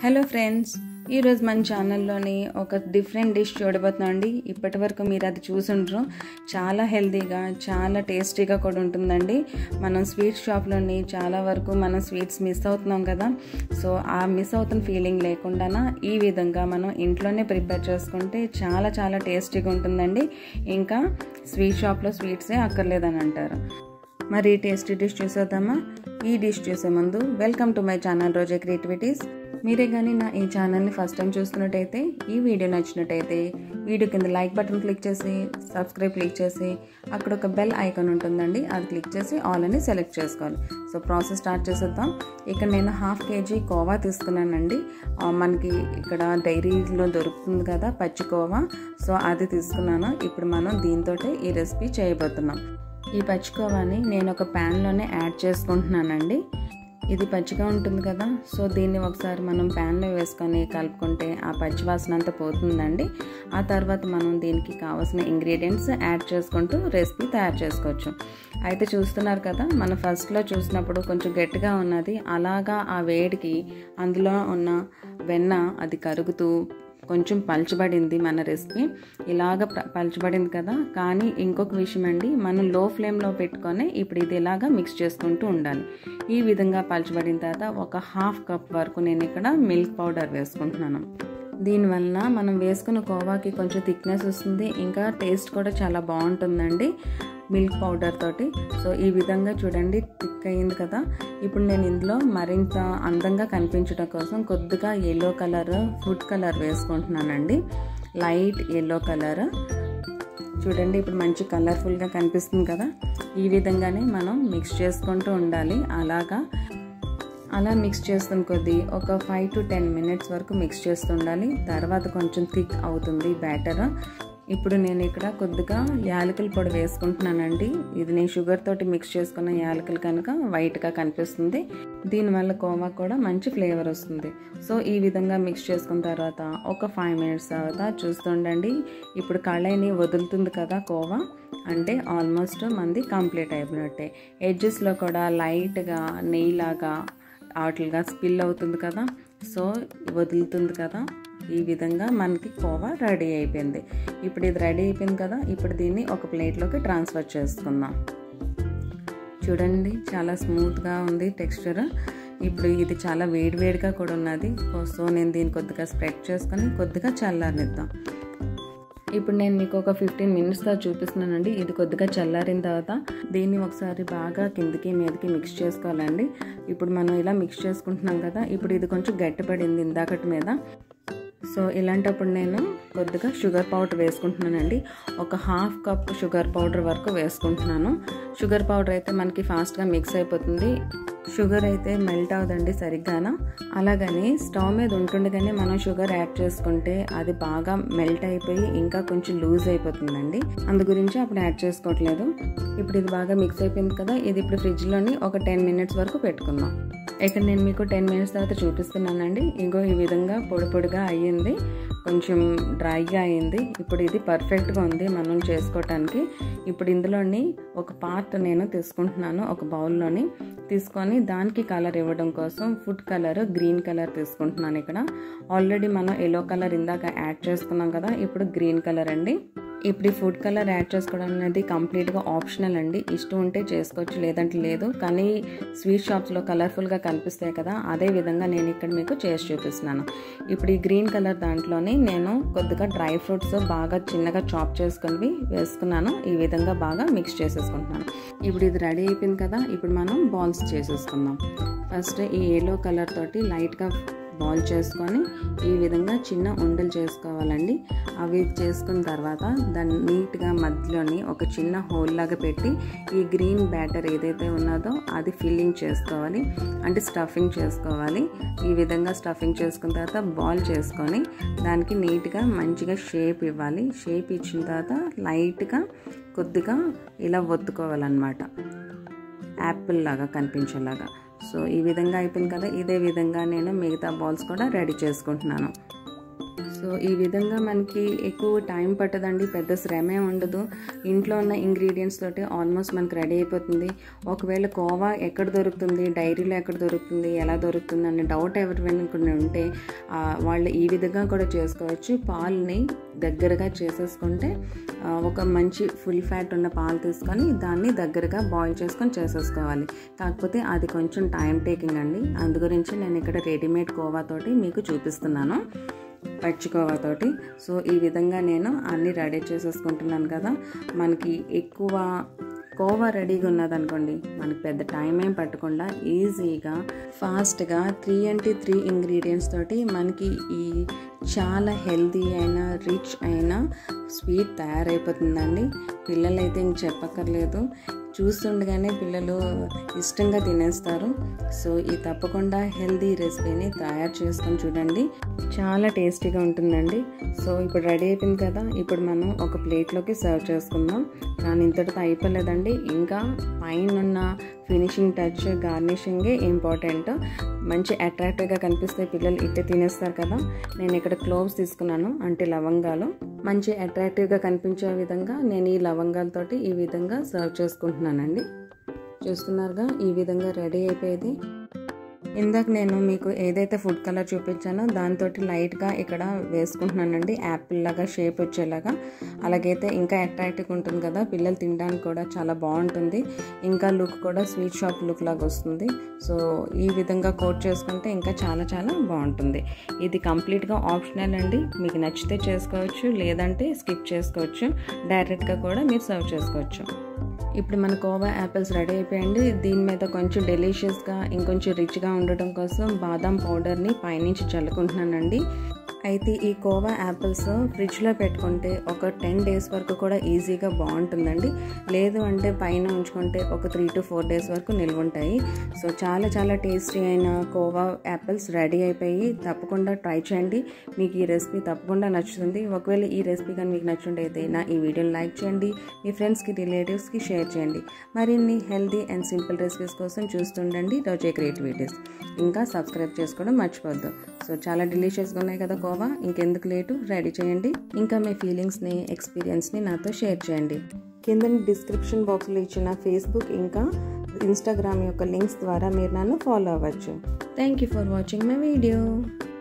hello friends ఈరోజు మన ఛానల్లోని ఒక డిఫరెంట్ డిష్ చూడబోతున్నాం అండి ఇప్పటి వరకు మీరు అది చూసుండ్రు చాలా హెల్తీగా చాలా టేస్టీగా కూడా ఉంటుందండి మనం స్వీట్ షాప్లోని చాలా వరకు మనం స్వీట్స్ మిస్ అవుతున్నాం కదా సో ఆ మిస్ అవుతున్న ఫీలింగ్ లేకుండా ఈ విధంగా మనం ఇంట్లోనే ప్రిపేర్ చేసుకుంటే చాలా చాలా టేస్టీగా ఉంటుందండి ఇంకా స్వీట్ షాప్లో స్వీట్సే అక్కర్లేదని అంటారు మరి ఈ టేస్టీ డిష్ చూసేద్దామా ఈ డిష్ చూసే ముందు welcome to my channel Roja creativities మీరే కానీ నా ఈ ఛానల్ని ఫస్ట్ టైం చూస్తున్నట్టయితే ఈ వీడియో నచ్చినట్టయితే వీడియో కింద లైక్ బటన్ క్లిక్ చేసి సబ్స్క్రైబ్ క్లిక్ చేసి అక్కడ ఒక బెల్ ఐకాన్ ఉంటుందండి అది క్లిక్ చేసి ఆల్ అని సెలెక్ట్ చేసుకోవాలి సో ప్రాసెస్ స్టార్ట్ చేసేద్దాం ఇక్కడ నేను హాఫ్ కేజీ కోవా తీసుకున్నానండి మనకి ఇక్కడ డైరీలో దొరుకుతుంది కదా పచ్చి కోవా సో అది తీసుకున్నాను ఇప్పుడు మనం దీంతో ఈ రెసిపీ చేయబోతున్నాం ఈ పచ్చికోవాని నేను ఒక ప్యాన్లోనే యాడ్ చేసుకుంటున్నానండి ఇది పచ్చిగా ఉంటుంది కదా సో దీన్ని ఒకసారి మనం ప్యాన్లో వేసుకొని కలుపుకుంటే ఆ పచ్చి వాసన అంతా పోతుందండి ఆ తర్వాత మనం దీనికి కావాల్సిన ఇంగ్రీడియంట్స్ యాడ్ చేసుకుంటూ రెసిపీ తయారు చేసుకోవచ్చు అయితే చూస్తున్నారు కదా మనం ఫస్ట్లో చూసినప్పుడు కొంచెం గట్టిగా ఉన్నది అలాగా ఆ వేడికి అందులో ఉన్న వెన్న అది కరుగుతూ కొంచెం పలచబడింది మన రెసిపీ ఇలాగ పలచబడింది కదా కానీ ఇంకొక విషయం అండి మనం లో ఫ్లేమ్లో పెట్టుకొని ఇప్పుడు ఇది ఇలాగా మిక్స్ చేసుకుంటూ ఉండాలి ఈ విధంగా పలచబడిన తర్వాత ఒక హాఫ్ కప్ వరకు నేను ఇక్కడ మిల్క్ పౌడర్ వేసుకుంటున్నాను దీనివల్ల మనం వేసుకున్న కోవాకి కొంచెం థిక్నెస్ వస్తుంది ఇంకా టేస్ట్ కూడా చాలా బాగుంటుందండి మిల్క్ పౌడర్ తోటి సో ఈ విధంగా చూడండి థిక్ అయింది కదా ఇప్పుడు నేను ఇందులో మరింత అందంగా కనిపించడం కోసం కొద్దిగా ఎల్లో కలర్ ఫుడ్ కలర్ వేసుకుంటున్నానండి లైట్ ఎల్లో కలర్ చూడండి ఇప్పుడు మంచి కలర్ఫుల్గా కనిపిస్తుంది కదా ఈ విధంగానే మనం మిక్స్ చేసుకుంటూ ఉండాలి అలాగా అలా మిక్స్ చేస్తున్న కొద్దీ ఒక ఫైవ్ టు టెన్ మినిట్స్ వరకు మిక్స్ చేస్తుండాలి తర్వాత కొంచెం థిక్ అవుతుంది బ్యాటర్ ఇప్పుడు నేను ఇక్కడ కొద్దిగా యాలకుల పొడి వేసుకుంటున్నానండి ఇది నేను షుగర్ తోటి మిక్స్ చేసుకున్న యాలకులు కనుక వైట్గా కనిపిస్తుంది దీనివల్ల కోవా కూడా మంచి ఫ్లేవర్ వస్తుంది సో ఈ విధంగా మిక్స్ చేసుకున్న తర్వాత ఒక ఫైవ్ మినిట్స్ తర్వాత చూస్తుండండి ఇప్పుడు కళాయిని వదులుతుంది కదా కోవా అంటే ఆల్మోస్ట్ మంది కంప్లీట్ అయిపోయినట్టే ఎడ్జెస్లో కూడా లైట్గా నెయ్యిలాగా వాటిగా స్పిల్ అవుతుంది కదా సో వదులుతుంది కదా ఈ విధంగా మనకి కోవా రెడీ అయిపోయింది ఇప్పుడు ఇది రెడీ అయిపోయింది కదా ఇప్పుడు దీన్ని ఒక ప్లేట్లోకి ట్రాన్స్ఫర్ చేసుకుందాం చూడండి చాలా స్మూత్గా ఉంది టెక్స్చర్ ఇప్పుడు ఇది చాలా వేడివేడిగా కూడా ఉన్నది సో నేను దీన్ని కొద్దిగా స్ప్రెడ్ చేసుకొని కొద్దిగా చల్లారనిద్దాం ఇప్పుడు నేను మీకు ఒక ఫిఫ్టీన్ మినిట్స్ తర్వాత చూపిస్తున్నానండి ఇది కొద్దిగా చల్లారిన తర్వాత దీన్ని ఒకసారి బాగా కిందికి మీదకి మిక్స్ చేసుకోవాలండి ఇప్పుడు మనం ఇలా మిక్స్ చేసుకుంటున్నాం కదా ఇప్పుడు ఇది కొంచెం గట్టిపడింది ఇందాకటి మీద సో ఇలాంటప్పుడు నేను కొద్దిగా షుగర్ పౌడర్ వేసుకుంటున్నానండి ఒక హాఫ్ కప్ షుగర్ పౌడర్ వరకు వేసుకుంటున్నాను షుగర్ పౌడర్ అయితే మనకి ఫాస్ట్గా మిక్స్ అయిపోతుంది షుగర్ అయితే మెల్ట్ అవుదండి సరిగ్గాన అలాగని స్టవ్ మీద ఉంటుండగానే మనం షుగర్ యాడ్ చేసుకుంటే అది బాగా మెల్ట్ అయిపోయి ఇంకా కొంచెం లూజ్ అయిపోతుందండి అందు గురించి అప్పుడు యాడ్ చేసుకోవట్లేదు ఇప్పుడు ఇది బాగా మిక్స్ అయిపోయింది కదా ఇది ఇప్పుడు ఫ్రిడ్జ్లోని ఒక టెన్ మినిట్స్ వరకు పెట్టుకుందాం ఇక్కడ నేను మీకు టెన్ మినిట్స్ తర్వాత చూపిస్తున్నానండి ఇంకో ఈ విధంగా పొడి పొడిగా అయ్యింది కొంచెం డ్రైగా అయింది ఇప్పుడు ఇది పర్ఫెక్ట్గా ఉంది మనం చేసుకోవటానికి ఇప్పుడు ఇందులోని ఒక పార్ట్ నేను తీసుకుంటున్నాను ఒక బౌల్లోని తీసుకొని దానికి కలర్ ఇవ్వడం కోసం ఫుడ్ కలర్ గ్రీన్ కలర్ తీసుకుంటున్నాను ఇక్కడ ఆల్రెడీ మనం ఎల్లో కలర్ ఇందాక యాడ్ చేసుకున్నాం కదా ఇప్పుడు గ్రీన్ కలర్ అండి ఇప్పుడు ఈ ఫుడ్ కలర్ యాడ్ చేసుకోవడం అనేది కంప్లీట్గా ఆప్షనల్ అండి ఇష్టం ఉంటే చేసుకోవచ్చు లేదంటే లేదు కానీ స్వీట్ షాప్స్లో కలర్ఫుల్గా కనిపిస్తాయి కదా అదే విధంగా నేను ఇక్కడ మీకు చేసి చూపిస్తున్నాను ఇప్పుడు ఈ గ్రీన్ కలర్ దాంట్లోని నేను కొద్దిగా డ్రై ఫ్రూట్స్ బాగా చిన్నగా చాప్ చేసుకుని వేసుకున్నాను ఈ విధంగా బాగా మిక్స్ చేసేసుకుంటున్నాను ఇప్పుడు ఇది రెడీ అయిపోయింది కదా ఇప్పుడు మనం బాల్స్ చేసేసుకుందాం ఫస్ట్ ఈ ఎల్లో కలర్ తోటి లైట్గా బాల్ చేసుకొని ఈ విధంగా చిన్న ఉండలు చేసుకోవాలండి అవి చేసుకున్న తర్వాత దాన్ని నీట్గా మధ్యలోని ఒక చిన్న హోల్ లాగా పెట్టి ఈ గ్రీన్ బ్యాటర్ ఏదైతే ఉన్నదో అది ఫిల్లింగ్ చేసుకోవాలి అంటే స్టఫింగ్ చేసుకోవాలి ఈ విధంగా స్టఫింగ్ చేసుకున్న తర్వాత బాల్ చేసుకొని దానికి నీట్గా మంచిగా షేప్ ఇవ్వాలి షేప్ ఇచ్చిన తర్వాత లైట్గా కొద్దిగా ఇలా ఒత్తుకోవాలన్నమాట యాపిల్ లాగా కనిపించేలాగా సో ఈ విధంగా అయిపోయింది కదా ఇదే విధంగా నేను మిగతా బాల్స్ కూడా రెడీ చేసుకుంటున్నాను సో ఈ విధంగా మనకి ఎక్కువ టైం పట్టదండి పెద్ద శ్రమే ఉండదు ఇంట్లో ఉన్న ఇంగ్రీడియంట్స్ తోటి ఆల్మోస్ట్ మనకి రెడీ అయిపోతుంది ఒకవేళ కోవా ఎక్కడ దొరుకుతుంది డైరీలో ఎక్కడ దొరుకుతుంది ఎలా దొరుకుతుంది అనే డౌట్ ఎవరికైనా ఉంటే ఆ, వాళ్ళు ఈ విధంగా కూడా చేసుకోవచ్చు పాలని దగ్గరగా చేసేసుకుంటే ఆ, ఒక మంచి ఫుల్ ఫ్యాట్ ఉన్న పాలు తీసుకొని దాన్ని దగ్గరగా బాయిల్ చేసుకొని చేసేసుకోవాలి కాకపోతే అది కొంచెం టైం టేకింగ్ అండి అందు గురించి నేను ఇక్కడ రెడీమేడ్ కోవాతోటి మీకు చూపిస్తున్నాను పచ్చికోవాతోటి సో ఈ విధంగా నేను అన్నీ రెడీ చేసేసుకుంటున్నాను కదా మనకి ఎక్కువ కోవా రెడీగా ఉన్నదనుకోండి మనకి పెద్ద టైం ఏం పట్టకుండా ఈజీగా ఫాస్ట్గా త్రీ అంటే త్రీ ఇంగ్రీడియంట్స్ తోటి మనకి ఈ చాలా హెల్తీ అయిన రిచ్ అయిన స్వీట్ తయారైపోతుందండి పిల్లలైతే ఇంక చెప్పక్కర్లేదు చూస్తుండగానే పిల్లలు ఇష్టంగా తినేస్తారు సో ఈ తప్పకుండా హెల్దీ రెసిపీని తయారు చేసుకొని చూడండి చాలా టేస్టీగా ఉంటుందండి సో ఇప్పుడు రెడీ అయిపోయింది కదా ఇప్పుడు మనం ఒక ప్లేట్లోకి సర్వ్ చేసుకుందాం కానీ ఇంతటితో అయిపోలేదండి ఇంకా పైన ఉన్న ఫినిషింగ్ టచ్ గార్నిషింగే ఇంపార్టెంట్ మంచి అట్రాక్టివ్గా కనిపిస్తే పిల్లలు ఇట్టే తినేస్తారు కదా నేను ఇక్కడ క్లోవ్స్ తీసుకున్నాను అంటే లవంగాలు మంచి అట్రాక్టివ్గా కనిపించే విధంగా నేను ఈ లవంగాలతోటి ఈ విధంగా సర్వ్ చేసుకుంటున్నానండి చూస్తున్నారుగా ఈ విధంగా రెడీ అయిపోయేది ఇందాక నేను మీకు ఏదైతే ఫుడ్ కలర్ చూపించానో దాంతో లైట్గా ఇక్కడ వేసుకుంటున్నానండి యాపిల్ లాగా షేప్ వచ్చేలాగా అలాగైతే ఇంకా అట్రాక్టివ్గా ఉంటుంది కదా పిల్లలు తినడానికి కూడా చాలా బాగుంటుంది ఇంకా లుక్ కూడా స్వీట్ షాప్ లుక్ లాగా వస్తుంది సో ఈ విధంగా కోట్ చేసుకుంటే ఇంకా చాలా చాలా బాగుంటుంది ఇది కంప్లీట్గా ఆప్షనల్ అండి మీకు నచ్చితే చేసుకోవచ్చు లేదంటే స్కిప్ చేసుకోవచ్చు డైరెక్ట్గా కూడా మీరు సర్వ్ చేసుకోవచ్చు ఇప్పుడు మన కోవా యాపిల్స్ రెడీ అయిపోయండి దీని మీద కొంచెం డెలిషియస్గా ఇంకొంచెం రిచ్గా ఉండటం కోసం బాదాం పౌడర్ని పైనుంచి చల్లుకుంటున్నానండి అయితే ఈ కోవా యాపిల్స్ ఫ్రిడ్జ్లో పెట్టుకుంటే ఒక టెన్ డేస్ వరకు కూడా ఈజీగా బాగుంటుందండి లేదు అంటే పైన ఉంచుకుంటే ఒక త్రీ టు ఫోర్ డేస్ వరకు నిల్వ ఉంటాయి సో చాలా చాలా టేస్టీ అయిన కోవా యాపిల్స్ రెడీ అయిపోయి తప్పకుండా ట్రై చేయండి మీకు ఈ రెసిపీ తప్పకుండా నచ్చుతుంది ఒకవేళ ఈ రెసిపీ కానీ మీకు నచ్చుంటైతే నా ఈ వీడియోని లైక్ చేయండి మీ ఫ్రెండ్స్కి రిలేటివ్స్కి షేర్ చేయండి మరిన్ని హెల్తీ అండ్ సింపుల్ రెసిపీస్ కోసం చూస్తుండండి రోజే క్రియేటివిటీస్ ఇంకా సబ్స్క్రైబ్ చేసుకోవడం మర్చిపోద్దు సో చాలా డెలిషియస్గా ఉన్నాయి కదా కోవా ఇంకెందుకు లేటు రెడీ చేయండి ఇంకా మీ ఫీలింగ్స్ని ఎక్స్పీరియన్స్ని నాతో షేర్ చేయండి కింద డిస్క్రిప్షన్ బాక్స్లో ఇచ్చిన ఫేస్బుక్ ఇంకా ఇన్స్టాగ్రామ్ యొక్క లింక్స్ ద్వారా మీరు నన్ను ఫాలో అవ్వచ్చు thank you for watching my video